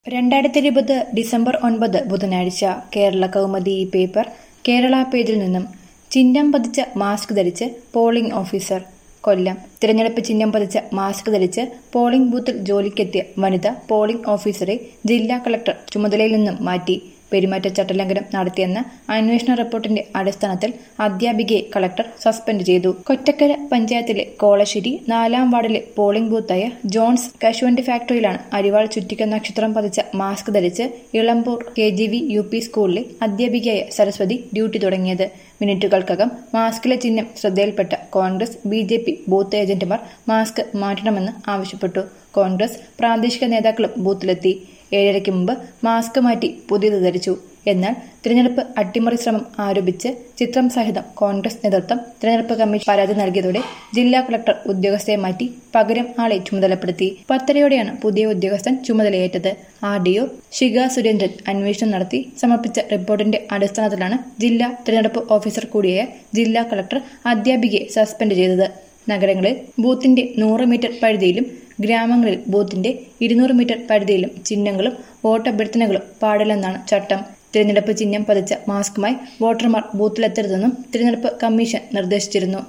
രണ്ടായിരത്തി ഇരുപത് ഡിസംബർ ഒൻപത് ബുധനാഴ്ച കേരള കൗമുദി ഈ പേപ്പർ കേരള പേജിൽ നിന്നും ചിഹ്നം പതിച്ച മാസ്ക് ധരിച്ച് പോളിംഗ് ഓഫീസർ കൊല്ലം തിരഞ്ഞെടുപ്പ് ചിഹ്നം പതിച്ച മാസ്ക് ധരിച്ച് പോളിംഗ് ബൂത്തിൽ ജോലിക്കെത്തിയ വനിത പോളിംഗ് ഓഫീസറെ ജില്ലാ കളക്ടർ ചുമതലയിൽ നിന്നും മാറ്റി പെരുമാറ്റച്ചട്ടലംഘനം നടത്തിയെന്ന അന്വേഷണ റിപ്പോർട്ടിന്റെ അടിസ്ഥാനത്തിൽ അധ്യാപികയെ കളക്ടർ സസ്പെൻഡ് ചെയ്തു കൊറ്റക്കര പഞ്ചായത്തിലെ കോളശ്ശേരി നാലാം വാർഡിലെ പോളിംഗ് ബൂത്തായ ജോൺസ് കശുവണ്ടി ഫാക്ടറിയിലാണ് അരിവാൾ ചുറ്റിക നക്ഷത്രം പതിച്ച മാസ്ക് ധരിച്ച് Elampur K G V U P സ്കൂളിലെ അധ്യാപികയായ സരസ്വതി ഡ്യൂട്ടി തുടങ്ങിയത് മിനിറ്റുകൾക്കകം മാസ്കിലെ ചിഹ്നം ശ്രദ്ധയിൽപ്പെട്ട Congress B J P booth ഏജന്റുമാർ മാസ്ക് മാറ്റണമെന്ന് ആവശ്യപ്പെട്ടു കോൺഗ്രസ് പ്രാദേശിക നേതാക്കളും ബൂത്തിലെത്തി ഏഴരയ്ക്ക് മുമ്പ് മാസ്ക് മാറ്റി പുതിയത് ധരിച്ചു എന്നാൽ തിരഞ്ഞെടുപ്പ് അട്ടിമറി ശ്രമം ആരോപിച്ച് ചിത്രം സഹിതം കോൺഗ്രസ് നേതൃത്വം തിരഞ്ഞെടുപ്പ് കമ്മീഷൻ പരാതി നൽകിയതോടെ ജില്ലാ കളക്ടർ ഉദ്യോഗസ്ഥയെ മാറ്റി പകരം ആളെ ചുമതലപ്പെടുത്തി പത്തരയോടെയാണ് പുതിയ ഉദ്യോഗസ്ഥൻ ചുമതലയേറ്റത് R D O Shika Surendran അന്വേഷണം നടത്തി സമർപ്പിച്ച റിപ്പോർട്ടിന്റെ അടിസ്ഥാനത്തിലാണ് ജില്ലാ തിരഞ്ഞെടുപ്പ് ഓഫീസർ കൂടിയായ ജില്ലാ കളക്ടർ അധ്യാപികയെ സസ്പെൻഡ് ചെയ്തത് നഗരങ്ങളിൽ ബൂത്തിന്റെ നൂറ് മീറ്റർ പരിധിയിലും ഗ്രാമങ്ങളിൽ ബൂത്തിന്റെ ഇരുന്നൂറ് മീറ്റർ പരിധിയിലും ചിഹ്നങ്ങളും വോട്ടഭ്യർത്ഥനകളും പാടില്ലെന്നാണ് ചട്ടം തിരഞ്ഞെടുപ്പ് ചിഹ്നം പതിച്ച മാസ്കുമായി വോട്ടർമാർ ബൂത്തിലെത്തരുതെന്നും തിരഞ്ഞെടുപ്പ് കമ്മീഷൻ നിർദ്ദേശിച്ചിരുന്നു